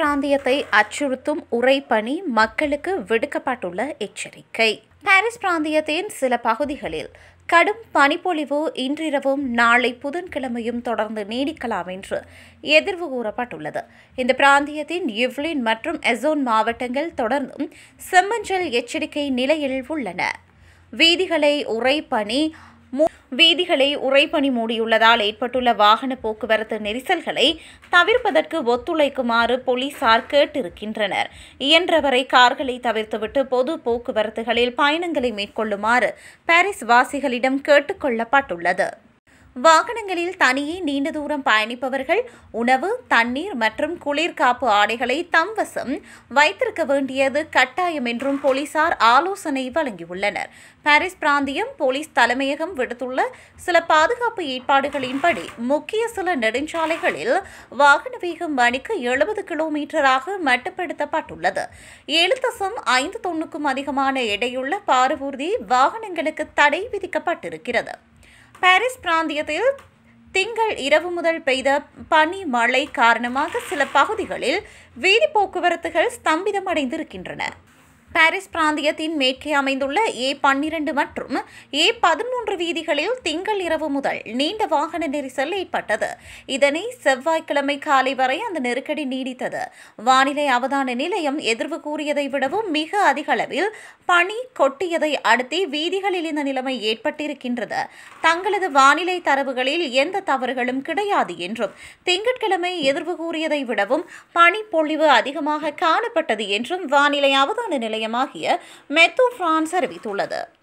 பிராந்தியத்தை அச்சுறுத்தும் உறைபனி மக்களுக்கு விடுக்கப்பட்டுள்ள எச்சரிக்கை பாரிஸ் பிராந்தியத்தின் சில பகுதிகளில் கடும் பனிப்பொழிவு இன்றிரவும் நாளை புதன்கிழமையும் தொடர்ந்து நீடிக்கலாம் என்று எதிர்வு கூறப்பட்டுள்ளது இந்த பிராந்தியத்தின் யுவ்லின் மற்றும் எசோன் மாவட்டங்கள் தொடர்ந்தும் செம்மஞ்சள் எச்சரிக்கை நிலையில் உள்ளன வீதிகளை உறைபனி மூ- வீதிகளை உறைபனி மூடியுள்ளதால் ஏற்பட்டுள்ள வாகன போக்குவரத்து நெரிசல்களை தவிர்ப்பதற்கு ஒத்துழைக்குமாறு போலீசார் கேட்டிருக்கின்றனர் இயன்றவரை கார்களை தவிர்த்துவிட்டு பொது போக்குவரத்துகளில் பயணங்களை மேற்கொள்ளுமாறு பாரிஸ் வாசிகளிடம் கேட்டுக்கொள்ளப்பட்டுள்ளது வாகனங்களில் தனியே நீண்ட தூரம் பயணிப்பவர்கள் உணவு தண்ணீர் மற்றும் குளிர்காப்பு ஆடைகளை தம் வசம் வைத்திருக்க வேண்டியது கட்டாயம் என்றும் போலீசார் ஆலோசனை வழங்கியுள்ளனர் பாரிஸ் பிராந்தியம் போலீஸ் தலைமையகம் விடுத்துள்ள சில பாதுகாப்பு ஏற்பாடுகளின்படி முக்கிய சில நெடுஞ்சாலைகளில் வாகன வேகம் மணிக்கு எழுபது கிலோமீட்டராக மட்டுப்படுத்தப்பட்டுள்ளது ஏழு தசம் ஐந்து தொன்னுக்கும் அதிகமான எடையுள்ள பாரவூர்தி வாகனங்களுக்கு தடை விதிக்கப்பட்டிருக்கிறது பாரிஸ் பிராந்தியத்தில் திங்கள் இரவு முதல் பெய்த பனி மழை காரணமாக சில பகுதிகளில் வீதி போக்குவரத்துகள் ஸ்தம்பிதமடைந்திருக்கின்றன பாரிஸ் பிராந்தியத்தின் மேற்கே அமைந்துள்ள ஏ பன்னிரண்டு மற்றும் ஏ பதிமூன்று வீதிகளில் திங்கள் இரவு முதல் நீண்ட வாகன நெரிசல் ஏற்பட்டது இதனை செவ்வாய்க்கிழமை காலை வரை அந்த நெருக்கடி நீடித்தது வானிலை அவதான நிலையம் எதிர்வு கூறியதை விடவும் மிக அதிக அளவில் பனி கொட்டியதை அடுத்து வீதிகளில் இந்த நிலைமை ஏற்பட்டிருக்கின்றது தங்களது வானிலை தரவுகளில் எந்த தவறுகளும் கிடையாது என்றும் திங்கட்கிழமை எதிர்வு கூறியதை விடவும் பனிப்பொழிவு அதிகமாக காணப்பட்டது என்றும் வானிலை அவதான நிலையமாகிய மெத்து பிரான்ஸ் அறிவித்துள்ளது